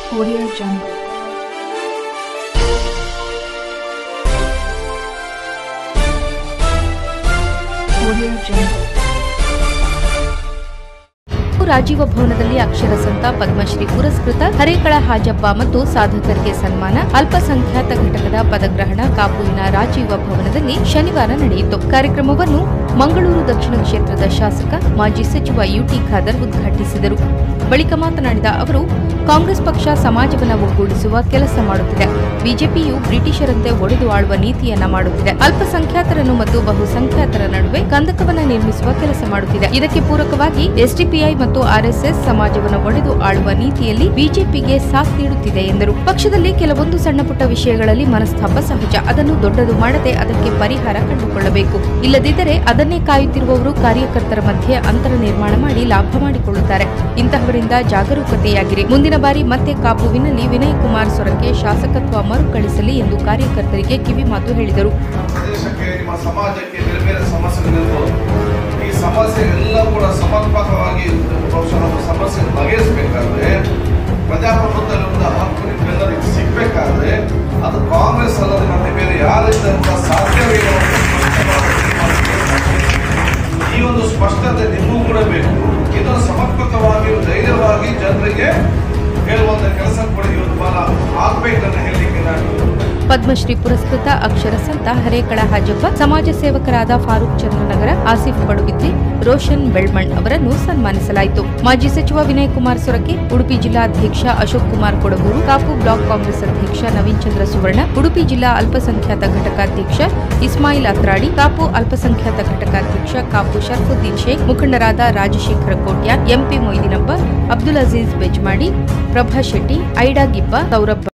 Audio Jungle. Audio Jungle. Rajiv ಭವನದಲ್ಲಿ ಅಕ್ಷರ ಸಂತ ಪದ್ಮಶ್ರೀ ಪುರಸ್ಕೃತ ಹರೇಕಳ ಹಾಜಬ್ಬ ಮತ್ತು ಸಾಧಕರಿಗೆ ಸನ್ಮಾನ ಅಲ್ಪಸಂಖ್ಯಾತ ಘಟಕದ ಪದಗ್ರಹಣ ಕಾಪುವಿನ ರಾಜೀವ ಭವನದಲ್ಲಿ ಶನಿವಾರ ನಡೆಯಿತು ಕಾರ್ಯಕ್ರಮವನ್ನು ಮಂಗಳೂರು ದಕ್ಷಿಣ ಕ್ಷೇತ್ರದ ಶಾಸಕ ಮಾಜಿ ಸಚಿವ ಯುಟಿ ಖಾದರ್ ಉದ್ಘಾಟಿಸಿದರು ಬಳಿಕ ಮಾತನಾಡಿದ ಅವರು ಕಾಂಗ್ರೆಸ್ ಪಕ್ಷ ಸಮಾಜವನ್ನು ಒಗ್ಗೂಡಿಸುವ ಕೆಲಸ ಮಾಡುತ್ತಿದೆ ಬಿಜೆಪಿಯು ಬ್ರಿಟಿಷರಂತೆ ಒಡೆದು ಆಳುವ ನೀತಿಯನ್ನ ಮಾಡುತ್ತಿದೆ ಅಲ್ಪಸಂಖ್ಯಾತರನ್ನು ಮತ್ತು ಬಹುಸಂಖ್ಯಾತರ ನಡುವೆ ಕಂದಕವನ್ನ ನಿರ್ಮಿಸುವ ಕೆಲಸ ಮಾಡುತ್ತಿದೆ ಇದಕ್ಕೆ ಪೂರಕವಾಗಿ ಎಸ್ಡಿಪಿಐ ಮತ್ತು ಆರ್ಎಸ್ಎಸ್ ಸಮಾಜವನ್ನು ಒಡೆದು ಆಳುವ ನೀತಿಯಲ್ಲಿ ಬಿಜೆಪಿಗೆ ಸಾಥ್ ನೀಡುತ್ತಿದೆ ಎಂದರು ಪಕ್ಷದಲ್ಲಿ ಕೆಲವೊಂದು ಸಣ್ಣ ಪುಟ್ಟ ವಿಷಯಗಳಲ್ಲಿ ಮನಸ್ತಾಪ ಸಹಜ ಅದನ್ನು ದೊಡ್ಡದು ಮಾಡದೆ ಅದಕ್ಕೆ ಪರಿಹಾರ ಕಂಡುಕೊಳ್ಳಬೇಕು ಇಲ್ಲದಿದ್ದರೆ ಅದನ್ನೇ ಕಾಯುತ್ತಿರುವವರು ಕಾರ್ಯಕರ್ತರ ಮಧ್ಯೆ ಅಂತರ ನಿರ್ಮಾಣ ಮಾಡಿ ಲಾಭ ಮಾಡಿಕೊಳ್ಳುತ್ತಾರೆ ಇಂತಹವರಿಂದ ಜಾಗರೂಕತೆಯಾಗಿರಿ ಮುಂದಿನ ಬಾರಿ ಮತ್ತೆ ಕಾಪುವಿನಲ್ಲಿ ವಿನಯ್ ಕುಮಾರ್ ಸೊರಕೆ ಶಾಸಕತ್ವ ಮರುಕಳಿಸಲಿ ಎಂದು ಕಾರ್ಯಕರ್ತರಿಗೆ ಕಿವಿಮಾತು ಹೇಳಿದರು ಪ್ರದೇಶಕ್ಕೆ ನಿಮ್ಮ ಸಮಾಜಕ್ಕೆ ಬೇರೆ ಬೇರೆ ಸಮಸ್ಯೆಗಳಿರ್ಬೋದು ಈ ಸಮಸ್ಯೆಗಳೆಲ್ಲ ಕೂಡ ಸಮರ್ಪಕವಾಗಿ ಬಹುಶಃ ನಮ್ಮ ಸಮಸ್ಯೆ ಬಗೆಹರಿಸಬೇಕಾದ್ರೆ ಪ್ರಜಾಪ್ರಭುತ್ವದಲ್ಲಿ ಒಂದು ಹಕ್ಕು ನಿಮ್ಗೆಲ್ಲರಿಗೂ ಸಿಗಬೇಕಾದ್ರೆ ಅದು ಕಾಂಗ್ರೆಸ್ ಅಲ್ಲದೆ ಮತ್ತೆ ಬೇರೆ ಯಾರಿಂದ ಕೂಡ ಸಾಧ್ಯವೇ ಇಲ್ಲ ಅನ್ನೋ ಸ್ಪಷ್ಟತೆ ಈ ಒಂದು ಸ್ಪಷ್ಟತೆ ನಿಮಗೂ ಕೂಡ ಬೇಕು ಇದನ್ನು ಸಮರ್ಪಕವಾಗಿ ಧೈರ್ಯವಾಗಿ ಜನರಿಗೆ ಹೇಳುವಂತ ಕೆಲಸ ಕೂಡ ಇವತ್ತು ಬಹಳ ಆಗ್ಬೇಕನ್ನ ಹೇಳಲಿಕ್ಕೆ ನಾನು ಪದ್ಮಶ್ರೀ ಪುರಸ್ಕೃತ ಅಕ್ಷರ ಸಂತ ಹರೇಕಳ ಹಾಜಬ್ಬ ಸಮಾಜ ಸೇವಕರಾದ ಫಾರೂಕ್ ಚಂದ್ರನಗರ ಆಸಿಫ್ ಪಡುಬಿದ್ರಿ ರೋಷನ್ ಬೆಳ್ಮಣ್ ಅವರನ್ನು ಸನ್ಮಾನಿಸಲಾಯಿತು ಮಾಜಿ ಸಚಿವ ವಿನಯ್ ಕುಮಾರ್ ಸೊರಕೆ ಉಡುಪಿ ಜಿಲ್ಲಾಧ್ಯಕ್ಷ ಅಶೋಕ್ ಕುಮಾರ್ ಕೊಡಗೂರು ಕಾಪು ಬ್ಲಾಕ್ ಕಾಂಗ್ರೆಸ್ ಅಧ್ಯಕ್ಷ ನವೀನ್ ಚಂದ್ರ ಸುವರ್ಣ ಉಡುಪಿ ಜಿಲ್ಲಾ ಅಲ್ಪಸಂಖ್ಯಾತ ಘಟಕಾಧ್ಯಕ್ಷ ಇಸ್ಮಾಯಿಲ್ ಅತ್ರಾಡಿ ಕಾಪು ಅಲ್ಪಸಂಖ್ಯಾತ ಘಟಕಾಧ್ಯಕ್ಷ ಕಾಪು ಶರ್ಫುದ್ದೀನ್ ಶೇಖ್ ಮುಖಂಡರಾದ ರಾಜಶೇಖರ ಕೋಟ್ಯಾನ್ ಎಂಪಿ ಮೊಯ್ದಿನಬ್ಬ ಅಬ್ದುಲ್ ಅಜೀಜ್ ಬೆಜ್ಮಾಡಿ ಪ್ರಭಾ ಶೆಟ್ಟಿ ಐಡಾ ಗಿಬ್ಬ ಸೌರಭ್